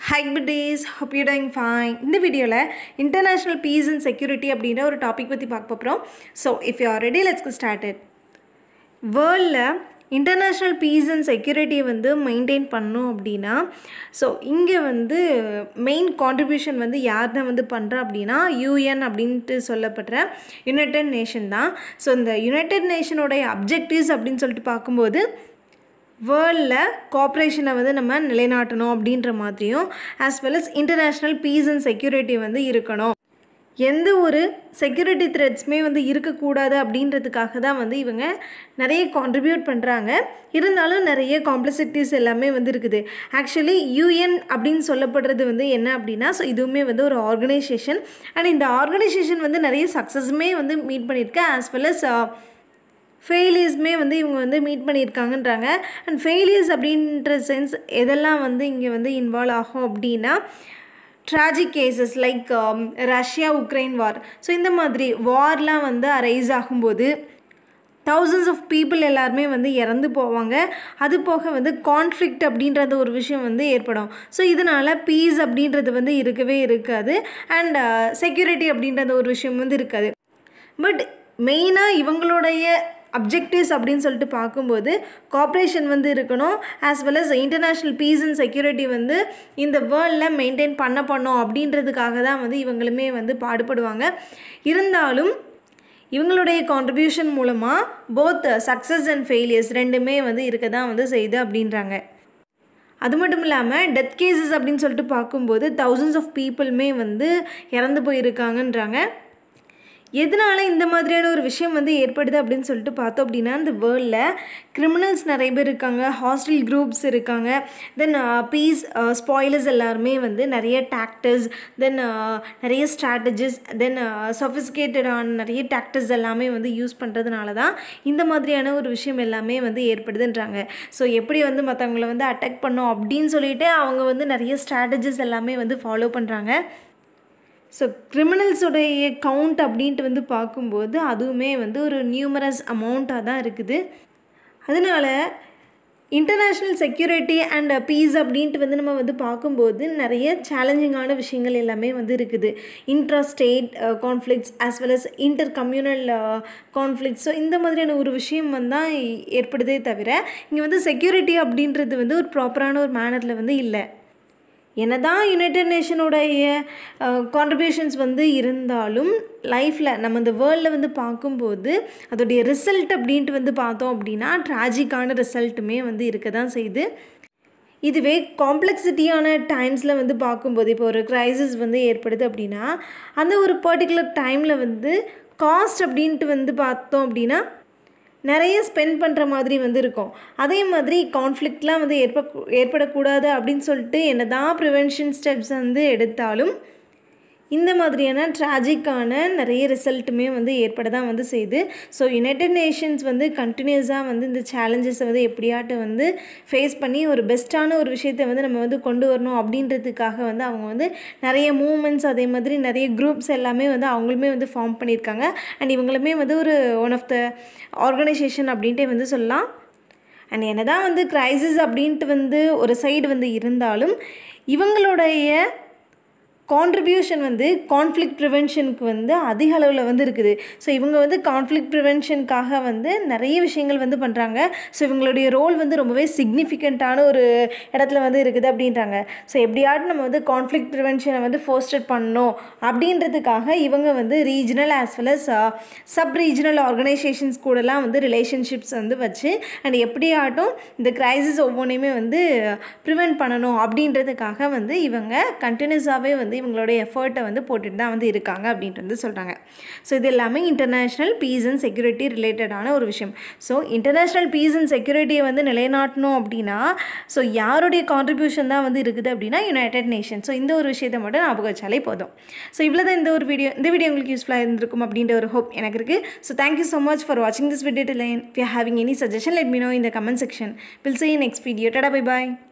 high dears hope you doing fine இந்த வீடியோவில் international peace and security அப்படின்ற ஒரு டாபிக் பற்றி பார்க்க போகிறோம் so if you are ready let's started வேர்ல்டில் இன்டர்நேஷ்னல் பீஸ் அண்ட் செக்யூரிட்டியை வந்து மெயின்டைன் பண்ணோம் அப்படின்னா ஸோ இங்கே வந்து மெயின் கான்ட்ரிபியூஷன் வந்து யார் தான் வந்து பண்ணுறா அப்படின்னா யூஎன் அப்படின்ட்டு சொல்லப்படுற யுனைடெட் நேஷன் தான் ஸோ இந்த யுனைடெட் நேஷனோடைய அப்ஜெக்டிவ்ஸ் அப்படின்னு சொல்லிட்டு பார்க்கும்போது வேர்ல்டில் கோஆப்ரேஷனை வந்து நம்ம நிலைநாட்டணும் அப்படின்ற மாதிரியும் as well as international peace and security வந்து இருக்கணும் எந்த ஒரு செக்யூரிட்டி த்ரெட்ஸுமே வந்து இருக்கக்கூடாது அப்படின்றதுக்காக தான் வந்து இவங்க நிறைய கான்ட்ரிபியூட் பண்ணுறாங்க இருந்தாலும் நிறைய காம்ப்ளெக்சிட்டிஸ் எல்லாமே வந்து இருக்குது ஆக்சுவலி யூஎன் அப்படின்னு சொல்லப்படுறது வந்து என்ன அப்படின்னா ஸோ இதுவுமே வந்து ஒரு ஆர்கனைசேஷன் அண்ட் இந்த ஆர்கனைசேஷன் வந்து நிறைய சக்ஸஸுமே வந்து மீட் பண்ணியிருக்கு ஆஸ் வெல் அஸ் ஃபெயிலியர்ஸுமே வந்து இவங்க வந்து மீட் பண்ணியிருக்காங்கன்றாங்க அண்ட் ஃபெயிலியர்ஸ் அப்படின்ற சென்ஸ் எதெல்லாம் வந்து இங்கே வந்து இன்வால்வ் ஆகும் அப்படின்னா tragic cases like Russia Ukraine war so இந்த மாதிரி வார்லாம் வந்து அரைஸ் ஆகும்போது தௌசண்ட்ஸ் ஆஃப் பீப்புள் எல்லாருமே வந்து இறந்து போவாங்க அது போக வந்து கான்ஃப்ளிக்ட் அப்படின்றது ஒரு விஷயம் வந்து ஏற்படும் ஸோ இதனால் பீஸ் அப்படின்றது வந்து இருக்கவே இருக்காது அண்ட் செக்யூரிட்டி அப்படின்றது ஒரு விஷயம் வந்து இருக்காது பட் மெயினாக இவங்களுடைய அப்ஜெக்டிவ்ஸ் அப்படின்னு சொல்லிட்டு பார்க்கும்போது காப்ரேஷன் வந்து இருக்கணும் as well as international peace and security வந்து இந்த வேர்ல்டில் மெயின்டைன் பண்ண பண்ணோம் அப்படின்றதுக்காக தான் வந்து இவங்களுமே வந்து பாடுபடுவாங்க இருந்தாலும் இவங்களுடைய கான்ட்ரிபியூஷன் மூலமாக போத் சக்ஸஸ் அண்ட் ஃபெயிலியர்ஸ் ரெண்டுமே வந்து இருக்க தான் வந்து செய்யுது அப்படின்றாங்க அது மட்டும் இல்லாமல் டெத் கேசஸ் அப்படின்னு சொல்லிட்டு பார்க்கும்போது தௌசண்ட்ஸ் ஆஃப் பீப்புளுமே வந்து இறந்து போயிருக்காங்கன்றாங்க எதனால் இந்த மாதிரியான ஒரு விஷயம் வந்து ஏற்படுது அப்படின்னு சொல்லிட்டு பார்த்தோம் அப்படின்னா இந்த வேர்ல்டில் கிரிமினல்ஸ் நிறைய பேர் இருக்காங்க ஹாஸ்டல் குரூப்ஸ் இருக்காங்க தென் பீஸ் ஸ்பாயிலர்ஸ் எல்லாருமே வந்து நிறைய டாக்டர்ஸ் தென் நிறைய ஸ்ட்ராட்டஜிஸ் தென் சொஃபிஸ்கேட்டடான நிறைய டாக்டர்ஸ் எல்லாமே வந்து யூஸ் பண்ணுறதுனால தான் இந்த மாதிரியான ஒரு விஷயம் எல்லாமே வந்து ஏற்படுதுன்றாங்க ஸோ எப்படி வந்து மற்றவங்கள வந்து அட்டாக் பண்ணோம் அப்படின்னு சொல்லிட்டு அவங்க வந்து நிறைய ஸ்ட்ராட்டஜிஸ் எல்லாமே வந்து ஃபாலோ பண்ணுறாங்க ஸோ கிரிமினல்ஸோடைய கவுண்ட் அப்படின்ட்டு வந்து பார்க்கும்போது அதுவுமே வந்து ஒரு நியூமரஸ் அமௌண்ட்டாக தான் இருக்குது அதனால் இன்டர்நேஷ்னல் செக்யூரிட்டி அண்ட் பீஸ் அப்படின்ட்டு வந்து நம்ம வந்து பார்க்கும்போது நிறைய சேலஞ்சிங்கான விஷயங்கள் எல்லாமே வந்து இருக்குது intra state conflicts as well as inter communal conflicts so இந்த மாதிரியான ஒரு விஷயம் வந்தால் ஏற்படுதே தவிர இங்கே வந்து செக்யூரிட்டி அப்படின்றது வந்து ஒரு ப்ராப்பரான ஒரு மேனரில் வந்து இல்லை என்னதான் யுனைடெட் நேஷனுடைய கான்ட்ரிபியூஷன்ஸ் வந்து இருந்தாலும் லைஃப்பில் நம்ம இந்த வேர்ல்டில் வந்து பார்க்கும்போது அதோடைய ரிசல்ட் அப்படின்ட்டு வந்து பார்த்தோம் அப்படின்னா ட்ராஜிக்கான ரிசல்ட்டுமே வந்து இருக்க தான் செய்யுது இதுவே காம்ப்ளெக்சிட்டியான டைம்ஸில் வந்து பார்க்கும்போது இப்போ ஒரு க்ரைசிஸ் வந்து ஏற்படுது அப்படின்னா அந்த ஒரு பர்டிகுலர் டைமில் வந்து காஸ்ட் அப்படின்ட்டு வந்து பார்த்தோம் அப்படின்னா நிறைய ஸ்பெண்ட் பண்ணுற மாதிரி வந்து இருக்கும் அதே மாதிரி கான்ஃப்ளிக்ட்லாம் வந்து ஏற்ப ஏற்படக்கூடாது அப்படின்னு சொல்லிட்டு என்ன தான் ப்ரிவென்ஷன் ஸ்டெப்ஸ் வந்து எடுத்தாலும் இந்த மாதிரியான ட்ராஜிக்கான நிறைய ரிசல்ட்டுமே வந்து ஏற்பட தான் வந்து செய்யுது ஸோ யுனைடெட் நேஷன்ஸ் வந்து கண்டினியூஸாக வந்து இந்த சேலஞ்சஸை வந்து எப்படியாட்டும் வந்து ஃபேஸ் பண்ணி ஒரு பெஸ்ட்டான ஒரு விஷயத்தை வந்து நம்ம வந்து கொண்டு வரணும் அப்படின்றதுக்காக வந்து அவங்க வந்து நிறைய மூமெண்ட்ஸ் அதே மாதிரி நிறைய குரூப்ஸ் எல்லாமே வந்து அவங்களுமே வந்து ஃபார்ம் பண்ணியிருக்காங்க அண்ட் இவங்களுமே வந்து ஒரு ஒன் ஆஃப் த ஆர்கனைசேஷன் அப்படின்ட்டே வந்து சொல்லலாம் அண்ட் என்ன தான் வந்து க்ரைசிஸ் அப்படின்ட்டு வந்து ஒரு சைடு வந்து இருந்தாலும் இவங்களுடைய கான்ட்ரிபியூஷன் வந்து கான்ஃப்ளிக் ப்ரிவென்ஷனுக்கு வந்து அதிக அளவில் வந்து இருக்குது ஸோ இவங்க வந்து கான்ஃப்ளிக் ப்ரிவென்ஷனுக்காக வந்து நிறைய விஷயங்கள் வந்து பண்ணுறாங்க ஸோ இவங்களுடைய ரோல் வந்து ரொம்பவே சிக்னிஃபிகண்ட்டான ஒரு இடத்துல வந்து இருக்குது அப்படின்றாங்க ஸோ எப்படியாட்டும் நம்ம வந்து கான்ஃப்ளிக் ப்ரிவென்ஷனை வந்து ஃபோஸ்டட் பண்ணணும் அப்படின்றதுக்காக இவங்க வந்து regional as well as sub regional organisations கூடலாம் வந்து ரிலேஷன்ஷிப்ஸ் வந்து வச்சு அண்ட் எப்படியாட்டும் இந்த க்ரைசிஸ் ஒவ்வொன்றையுமே வந்து ப்ரிவெண்ட் பண்ணணும் அப்படின்றதுக்காக வந்து இவங்க கண்டினியூஸாகவே வந்து இவங்களுடைய எஃபர்ட்டை வந்து போட்டுட்டு தான் வந்து இருக்காங்க அப்படின்ட்டு வந்து சொல்கிறாங்க ஸோ இது எல்லாமே இன்டர்நேஷ்னல் பீஸ் அண்ட் செக்யூரிட்டி ரிலேட்டடான ஒரு விஷயம் ஸோ இன்டர்நேஷ்னல் பீஸ் அண்ட் செக்யூரிட்டியை வந்து நிலைநாட்டணும் அப்படின்னா ஸோ யாருடைய கான்ட்ரிபியூஷன் தான் வந்து இருக்குது அப்படின்னா யுனைடெட் நேஷன் ஸோ இந்த ஒரு விஷயத்தை மட்டும் ஞாபகம் வச்சாலே போதும் ஸோ இவ்வளோ தான் இந்த ஒரு வீடியோ இந்த வீடியோ உங்களுக்கு யூஸ்ஃபுல்லாக இருந்திருக்கும் அப்படின்ற ஒரு ஹோப் எனக்கு இருக்குது so thank you so much for வாட்சிங் this video to line we having any suggestion let me know இந்த comment section will see you next video tada bye bye